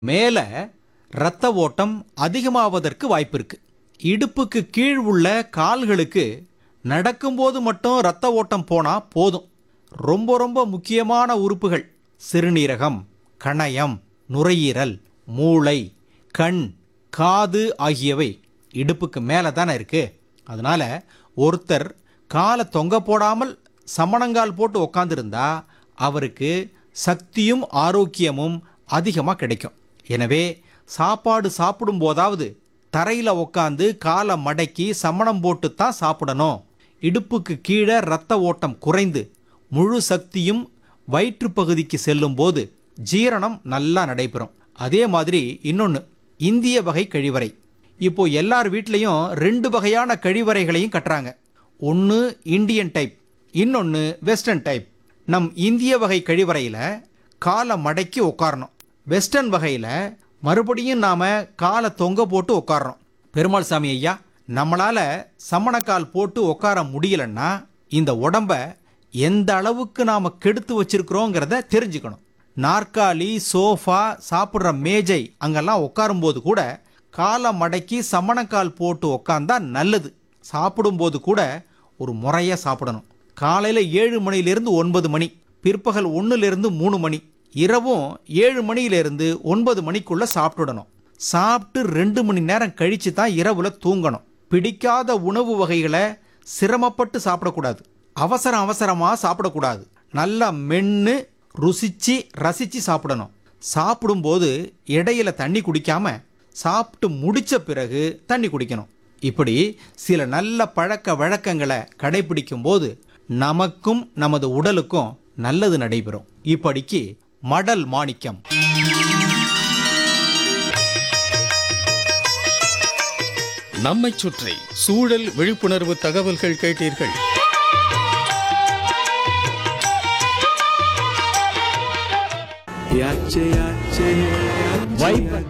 மேல இரத்த ஓட்டம் அதிகமாவதற்கு வாய்ப்பு இருக்கு இடுப்புக்கு கீழ் உள்ள கால்களுக்கு நடக்கும்போது மட்டும் இரத்த ஓட்டம் போனா போதும் ரொம்ப ரொம்ப முக்கியமான உறுப்புகள் சிறுநீரகம் கணையம் நுரையீரல் மூளை கண் காது ஆகியவை இடுப்புக்கு மேலே தானே இருக்கு அதனால ஒருத்தர் காலை தொங்க போடாமல் சமணங்கால் போட்டு உக்காந்துருந்தா அவருக்கு சக்தியும் ஆரோக்கியமும் அதிகமாக கிடைக்கும் எனவே சாப்பாடு சாப்பிடும் போதாவது தரையில் உக்காந்து காலை மடக்கி சமணம் போட்டு தான் சாப்பிடணும் இடுப்புக்கு கீழே இரத்த ஓட்டம் குறைந்து முழு சக்தியும் வயிற்று பகுதிக்கு செல்லும் போது ஜீரணம் நல்லா நடைபெறும் அதே மாதிரி இன்னொன்று இந்திய வகை கழிவறை இப்போ எல்லார் வீட்லேயும் ரெண்டு வகையான கழிவறைகளையும் கட்டுறாங்க ஒன்று இந்தியன் டைப் இன்னொன்று வெஸ்டர்ன் டைப் நம் இந்திய வகை கழிவறையில் காலை மடக்கி உட்காரணும் வெஸ்டர்ன் வகையில் மறுபடியும் நாம் காலை தொங்க போட்டு உட்கார்றோம் பெருமாள் சாமி ஐயா நம்மளால் சமணக்கால் போட்டு உட்கார முடியலன்னா இந்த உடம்ப எந்த அளவுக்கு நாம் கெடுத்து வச்சிருக்கிறோங்கிறத தெரிஞ்சுக்கணும் நாற்காலி சோஃபா சாப்பிட்ற மேஜை அங்கெல்லாம் உட்காரும்போது கூட காலை மடக்கி சமணக்கால் போட்டு உட்காந்தா நல்லது சாப்பிடும்போது கூட ஒரு முறையாக சாப்பிடணும் காலையில் ஏழு மணியிலிருந்து ஒன்பது மணி பிற்பகல் ஒன்றுலேருந்து மூணு மணி இரவும் ஏழு மணியிலிருந்து ஒன்பது மணிக்குள்ள சாப்பிட்டுடணும் சாப்பிட்டு ரெண்டு மணி நேரம் கழிச்சு தான் இரவுல தூங்கணும் பிடிக்காத உணவு வகைகளை சிரமப்பட்டு சாப்பிடக்கூடாது அவசர அவசரமாக சாப்பிடக்கூடாது நல்லா மென்று ருசிச்சு ரசிச்சு சாப்பிடணும் சாப்பிடும்போது இடையில தண்ணி குடிக்காம சாப்பிட்டு முடிச்ச பிறகு தண்ணி குடிக்கணும் இப்படி சில நல்ல பழக்க வழக்கங்களை கடைபிடிக்கும் போது நமக்கும் நமது உடலுக்கும் நல்லது நடைபெறும் இப்படிக்கு மடல் மாணிக்கம் நம்மைச் சுற்றி சூழல் விழிப்புணர்வு தகவல்கள் கேட்டீர்கள் யாச்சே யாச்சே வைப்பர்